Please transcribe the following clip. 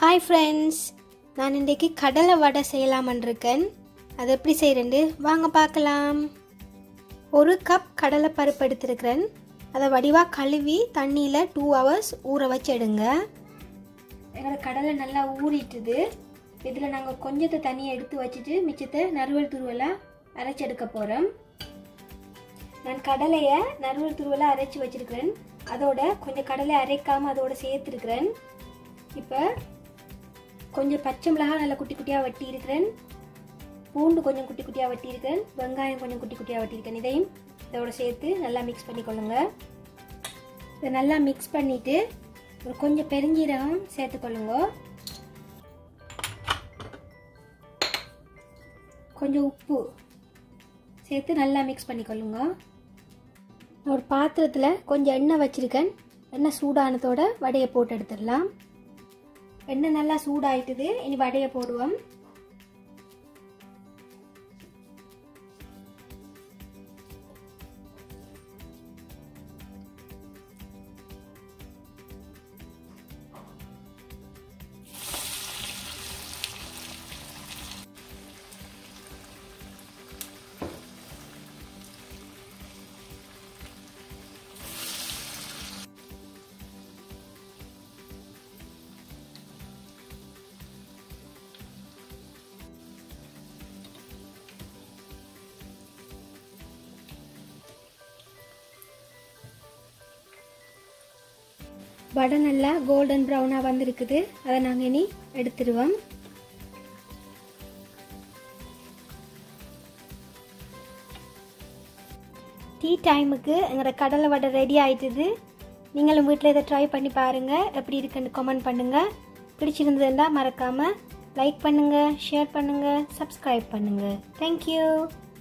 hi friends நான் இன்றைக்கி கடலை வடை செய்யலாமன் இருக்கேன் அது எப்படி செய்கிறேன்னு வாங்க பார்க்கலாம் ஒரு கப் கடலை பருப்பு எடுத்திருக்கிறேன் அதை வடிவாக கழுவி தண்ணியில் டூ ஹவர்ஸ் ஊற வச்சு எடுங்க எங்களோட கடலை நல்லா ஊறிட்டுது இதில் நாங்கள் கொஞ்சத்தை தண்ணியை எடுத்து வச்சுட்டு மிச்சத்தை நறுவல் துருவலாக அரைச்சி எடுக்க போகிறோம் நான் கடலையை நறுவல் துருவலாக அரைச்சி வச்சிருக்கிறேன் அதோட கொஞ்சம் கடலை அரைக்காமல் அதோட சேர்த்துருக்கிறேன் இப்போ கொஞ்சம் பச்சை மிளகாய் நல்லா குட்டி குட்டியாக வெட்டி இருக்கிறேன் பூண்டு கொஞ்சம் குட்டி குட்டியாக வெட்டி இருக்கிறேன் வெங்காயம் கொஞ்சம் குட்டி குட்டியாக வெட்டியிருக்கேன் இதையும் இதோட சேர்த்து நல்லா மிக்ஸ் பண்ணிக்கொள்ளுங்க இதை நல்லா மிக்ஸ் பண்ணிவிட்டு ஒரு கொஞ்சம் பெருஞ்சீரகம் சேர்த்துக்கொள்ளுங்க கொஞ்சம் உப்பு சேர்த்து நல்லா மிக்ஸ் பண்ணிக்கொள்ளுங்க நான் ஒரு பாத்திரத்தில் கொஞ்சம் எண்ணெய் வச்சுருக்கேன் எண்ணெய் சூடானதோட வடையை போட்டு எடுத்துடலாம் எண்ணெய் நல்லா சூடாயிட்டுது இனி வடையை போடுவோம் வடை நல்லா கோல்டன் ப்ரௌனாக வந்திருக்குது அதை நாங்கள் இனி எடுத்துருவோம் டீ டைமுக்கு எங்களோட கடலை வடை ரெடி ஆயிட்டுது நீங்களும் வீட்டில் இதை ட்ரை பண்ணி பாருங்கள் எப்படி இருக்குன்னு கமெண்ட் பண்ணுங்கள் பிடிச்சிருந்ததுன்னா மறக்காமல் லைக் பண்ணுங்கள் ஷேர் பண்ணுங்கள் சப்ஸ்கிரைப் பண்ணுங்கள் தேங்க்யூ